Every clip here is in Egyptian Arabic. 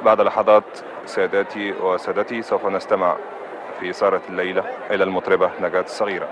بعد لحظات سادتي وسادتي سوف نستمع في سهرة الليلة إلى المطربة نجاة الصغيرة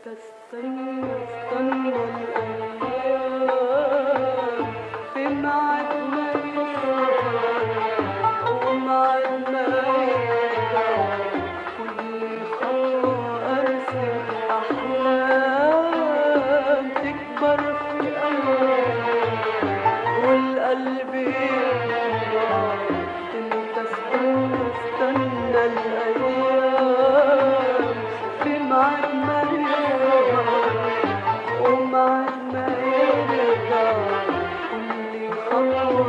استنى استنى الأيام في ميعاد ما يشوفك وميعاد ما يرجع كل خطوة أرسم أحلام تكبر في قلبي والقلب يكبر انت استنى استنى الأيام في ميعاد ما يرجع وميعاد ما يرجع كل خطوة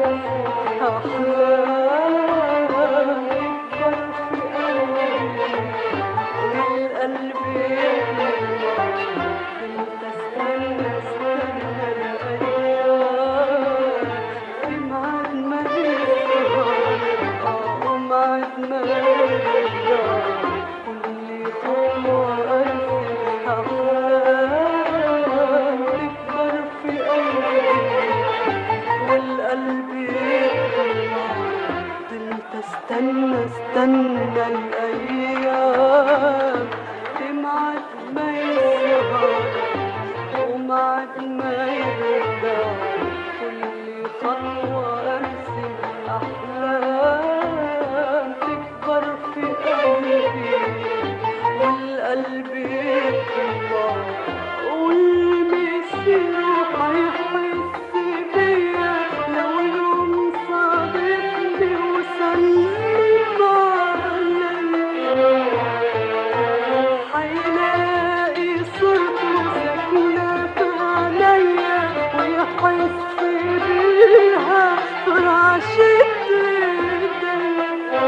أحلام تكبر في قلبي والقلب يكبر انت استنى استنى الأيام في ميعاد ما يرجع وميعاد ما يرجع كل خطوة أرسم أحلام تكبر في قلبي والقلب يكبر انت استنى استنى الايام تمعد ما يسهر ومعد ما يرجع كل خطوة ارسم احلام تكبر في قلبي والقلب يكبر والمسير هيحس بيا لو يوم صادفني وسلم عليا هيلاقي صورته ساكنة في عينيا ويحس بيها في رعشة ايديا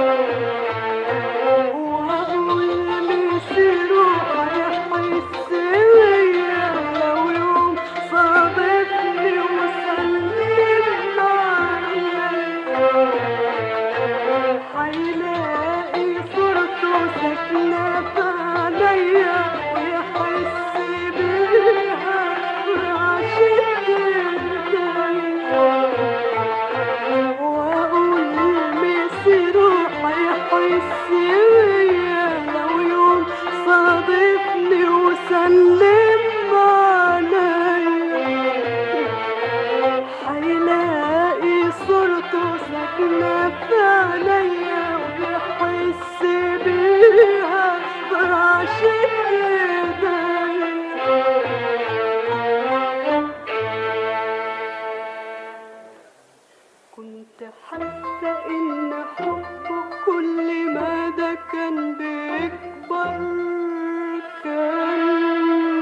وأقول مسيره هيحس بيا لو يوم صادفني وسلم عليا هيلاقي صورته ساكنة في عينيا ويحس بيها في رعشة ايديا وأقول مسيره هيحس بيا لو يوم صادفني وسلم عليا هيلاقي صورته ساكنة في عينيا ويحس بيها في رعشة ايديا كنت حاسة إن حبه كل ما ده كان بيكبر كان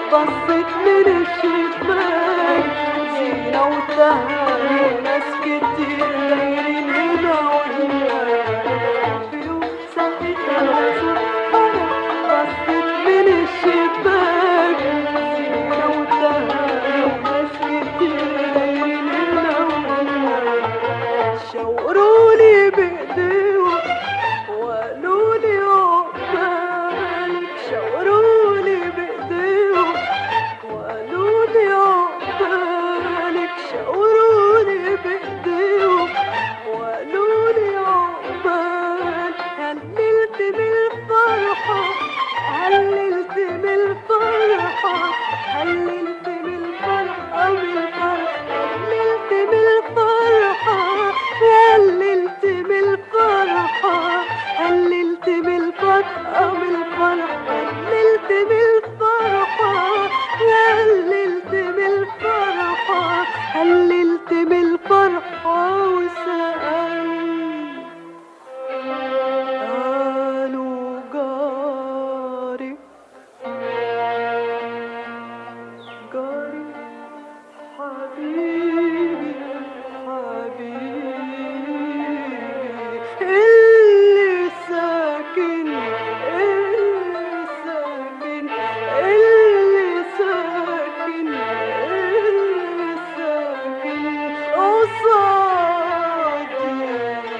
بصيت من الشباك زينة وتهاني ناس كتير دايرين هنا وهناك في يوم صحيت على صبحنا بصيت من الشباك زينة وتهاني ناس كتير دايرين هنا وهناك شاورولي بايديهم وقالولي عقبالك شاورولي بايديهم وقالولي عقبالك شاورولي بايديهم وقالولي عقبال هللت من الفرحة هللت من الفرحة هللت من الفرحة من الفرحة هللت من الفرحة هللت من الفرحة هللت من الفرحة من الفرحة هللت من الفرحة هللت من الفرحة هللت من الفرحة وسألت قالوا جاري جاري حبيبي حبيبي اللي ساكن اللي ساكن اللي ساكن اللي ساكن قصادي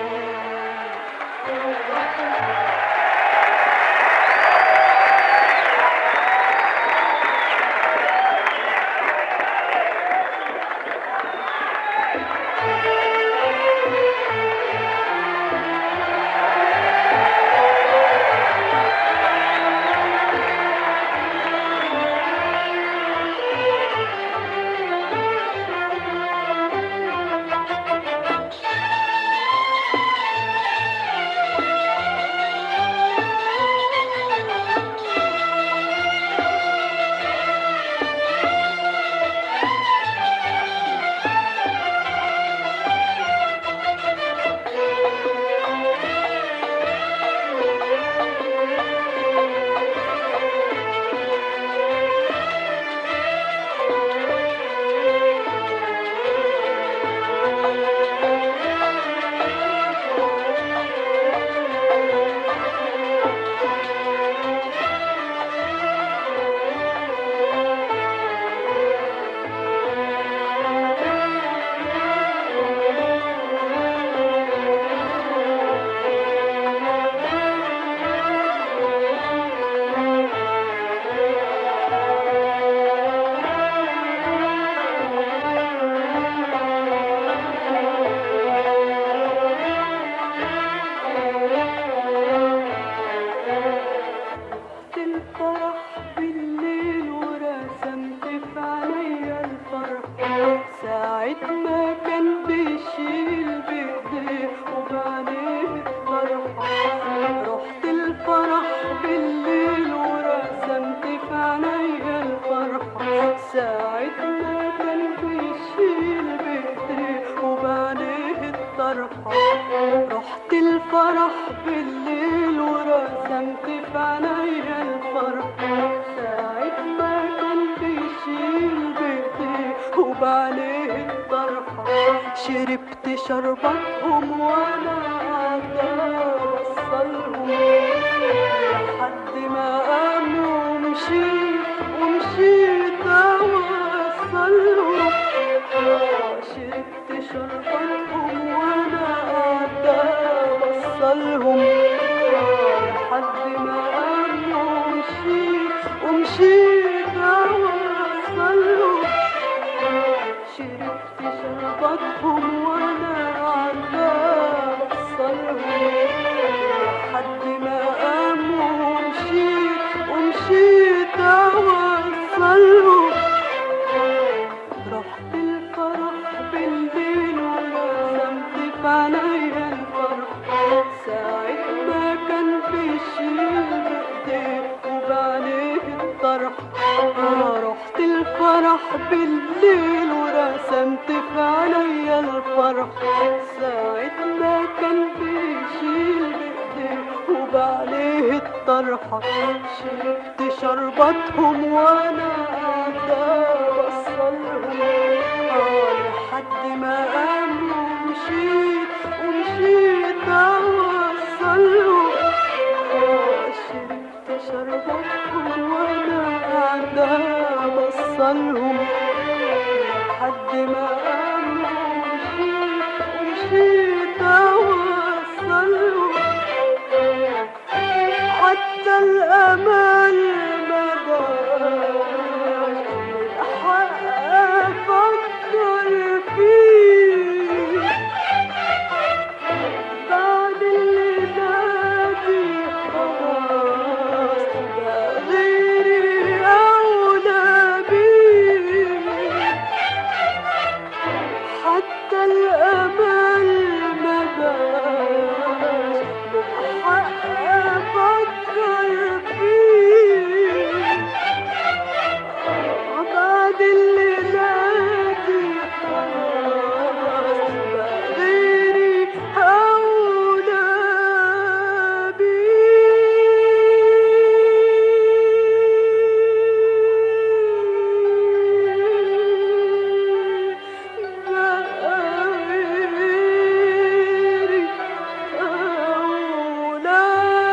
رحت الفرح بالليل ورسمت في عينيا الفرح ساعة ما كان بيشيل بإيديه وبعدين الفرح رحت الفرح بالليل ورسمت في عينيا الفرح ساعة ما كان بيشيل بإيديه وبعدين الطرحة رحت الفرح بالليل ورسمت في عينيا الفرح ساعة ما كان بيشيل بإيديه وبعليه الطرحة شربت شربتهم وانا قاعدة اوصلهم لحد ما قاموا ومشيت ومشيت اوصلهم شربت شربتهم وانا قاعدة اوصلهم لحد ما قاموا ومشيت ومشيت اوصلهم شربت شربتهم وانا قاعدة اوصلهم لحد ما قاموا ومشيت ومشيت اوصلهم رحت الفرح بالليل ورسمت في عينيا الفرح ساعة ما كان بيشيل بإيديه وبعليه الطرح آه رحت الفرح بالليل ورسمت في عينيا الفرح ساعة ما كان بيشيل بإيديه وبعليه الطرحة شربت شربتهم وانا ما قام ومشيت ومشيت اوصله شربت شربتهم وانا قاعدة بصلهم لحد ما قام ومشيت ومشيت اوصلهم حتى الأمل ما بقاش الحق أفكر فيه بعد اللي نادي خلاص بقى غيري أولى بيه حتى الأمل ما بقاش بالحق أفكر فيه بعد اللي نادي خلاص بقى غيري أولى بيه بقى غيري أولى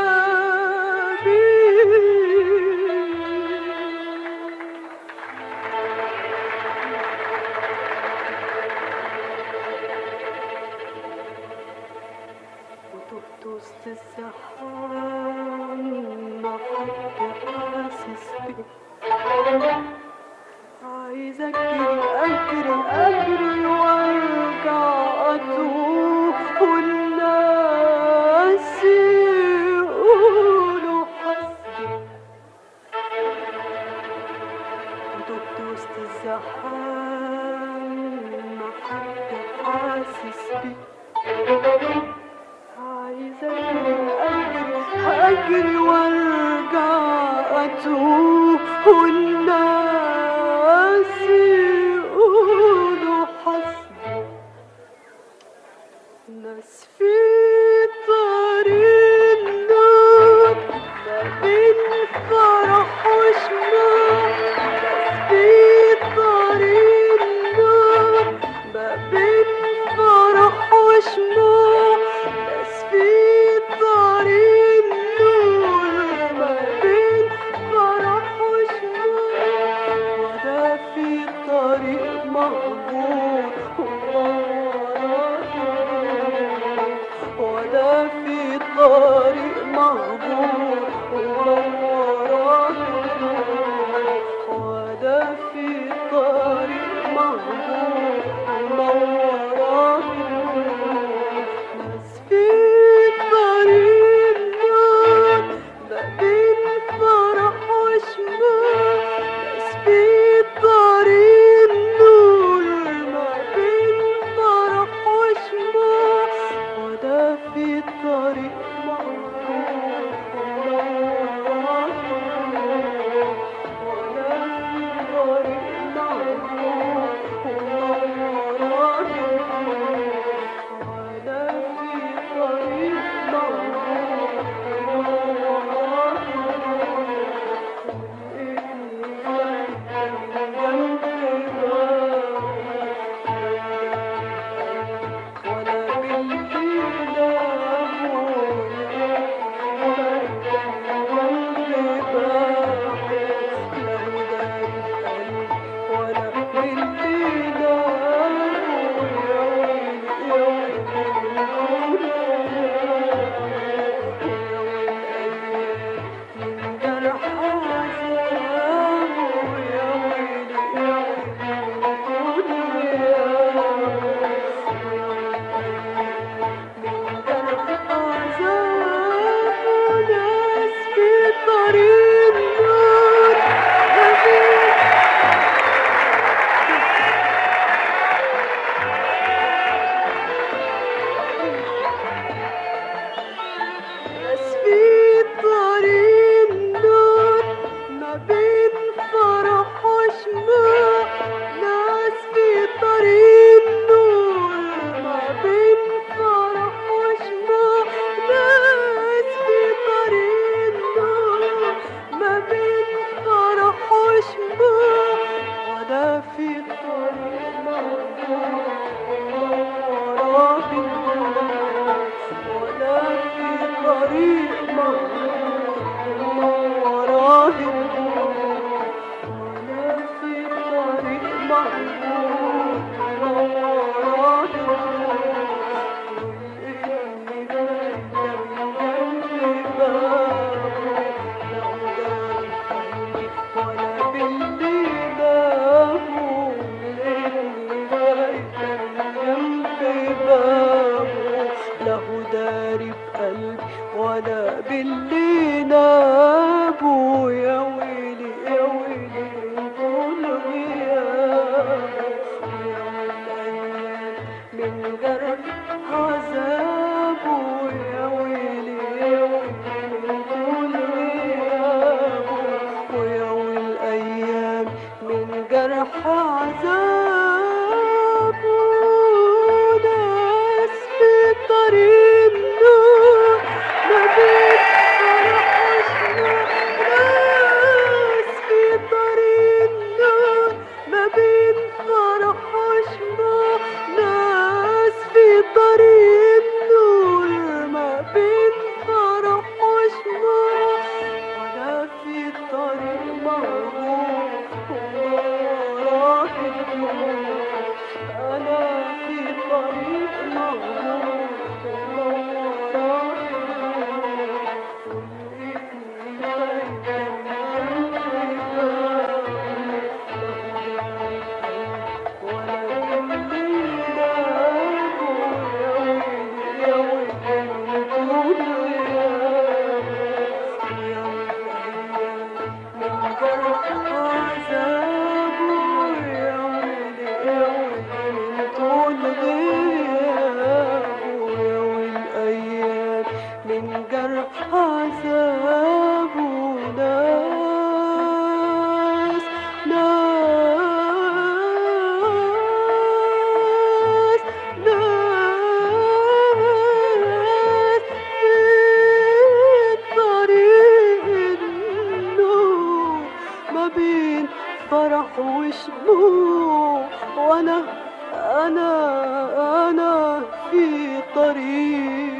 بيه وتهت وسط الزحام ما حد حاسس بيه عايز اجري اجري اجري وارجع اتوه والناس يقولوا حسبي وتهت وسط الزحام ما حد حاسس بيه عايزة أجري أجري وأرجع أتوه والناس يقولوا حسبي ناس في طريق النار ما بين فرح وشمال ناس في طريق النار ما بين فرح وشمال ناس في طريق النور ما بين فرح وشمال ولا في طريق وراه الناس ولا في طريق وراه الناس ولا في طريق محمود وراه ولا باللي نابه يا ويلي يا ويلي طول غيابه يا ويلي من جرح عذابه يا ويلي يا ويلي من طول غيابه ويا ويل أيام من جرح عذابه ناس في طريق النور ما بين فرح ناس في طريق النور ما بين فرح وشموع ناس في طريق النور ما بين فرح وشموع ولا في طريق مرغوب وراه الدموع أنا في طريق مرغوب وراه الدموع من جرح عذابه ناس ناس ناس في طريق النور ما بين فرح وشموع وانا انا انا في طريق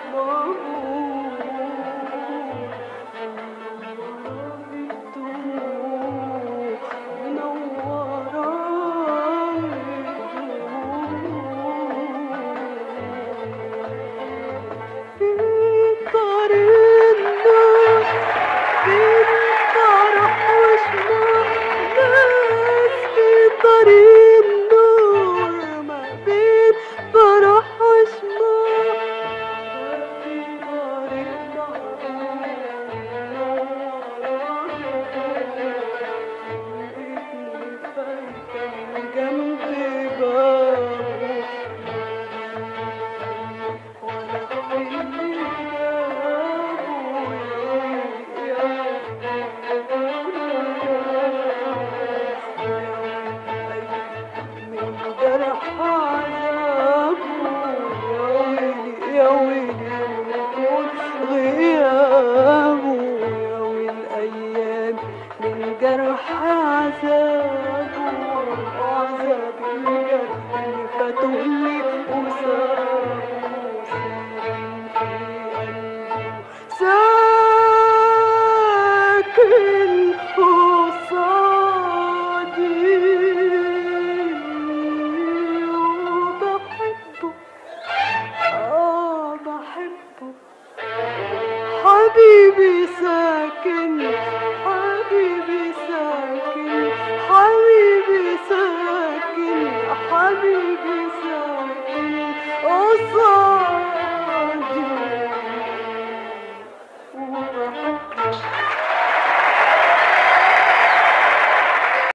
طريق النور ما بين فرح وشموع من جرح عذابه يا ويلي يا ويلي طول غيابه يا ويل أيام من جرح عذابه وعذاب الجد اللي فاتولي وسابه ساكن قصادي وبحبه آه بحبه حبيبي ساكن حبيبي ساكن حبيبي ساكن حبيبي ساكن قصادي وبحبه